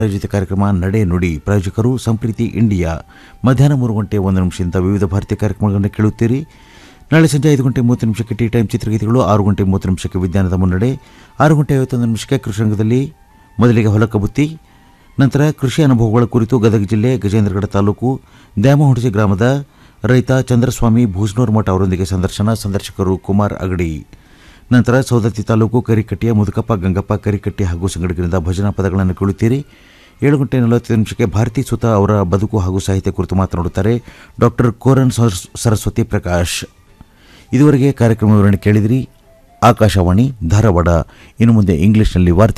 ಆಯೋಜಿತ ಕಾರ್ಯಕ್ರಮ ನಡೆ ನುಡಿ ಪ್ರಾಯೋಜಕರು ಸಂಪ್ರೀತಿ ಇಂಡಿಯಾ ಮಧ್ಯಾಹ್ನ ಮೂರು ಗಂಟೆ ಒಂದು ನಿಮಿಷದಿಂದ ವಿವಿಧ ಭಾರತೀಯ ಕಾರ್ಯಕ್ರಮಗಳನ್ನು ಕೇಳುತ್ತೀರಿ ನಾಳೆ ಸಂಜೆ ಐದು ಗಂಟೆ ಮೂವತ್ತು ನಿಮಿಷಕ್ಕೆ ಟೀ ಟೈಮ್ ಚಿತ್ರಗೀತೆಗಳು ಆರು ಗಂಟೆ ಮೂವತ್ತು ನಿಮಿಷಕ್ಕೆ ವಿಜ್ಞಾನದ ಮುನ್ನಡೆ ಆರು ಗಂಟೆ ಐವತ್ತೊಂದು ನಿಮಿಷಕ್ಕೆ ಕೃಷಿ ರಂಗದಲ್ಲಿ ಮೊದಲಿಗೆ ಹೊಲಕಬುತ್ತಿ ನಂತರ ಕೃಷಿ ಅನುಭವಗಳ ಕುರಿತು ಗದಗ ಜಿಲ್ಲೆ ಗಜೇಂದ್ರಗಡ ತಾಲೂಕು ದ್ಯಾಮಹುಣಸಿ ಗ್ರಾಮದ ರೈತ ಚಂದ್ರಸ್ವಾಮಿ ಭೂಜ್ನೂರ್ ಮಠ ಅವರೊಂದಿಗೆ ಸಂದರ್ಶನ ಸಂದರ್ಶಕರು ಕುಮಾರ್ ಅಗಡಿ ನಂತರ ಸೌದತ್ತಿ ತಾಲೂಕು ಕರಿಕಟ್ಟಿಯ ಮುದುಕಪ್ಪ ಗಂಗಪ್ಪ ಕರಿಕಟ್ಟಿ ಹಾಗೂ ಸಂಘಟಕರಿಂದ ಭಜನಾ ಪದಗಳನ್ನು ಕೇಳುತ್ತೀರಿ ಏಳು ಗಂಟೆ ನಲವತ್ತೈದು ನಿಮಿಷಕ್ಕೆ ಭಾರತಿ ಸುತ ಅವರ ಬದುಕು ಹಾಗೂ ಸಾಹಿತ್ಯ ಕುರಿತು ಮಾತನಾಡುತ್ತಾರೆ ಡಾಕ್ಟರ್ ಕೋರನ್ ಸರಸ್- ಸರಸ್ವತಿ ಪ್ರಕಾಶ್ ಇದುವರೆಗೆ ಕಾರ್ಯಕ್ರಮ ವಿವರಣೆ ಕೇಳಿದಿರಿ ಆಕಾಶವಾಣಿ ಧಾರವಾಡ ಇನ್ನು ಮುಂದೆ ಇಂಗ್ಲಿಷ್ನಲ್ಲಿ ವಾರ್ತೆ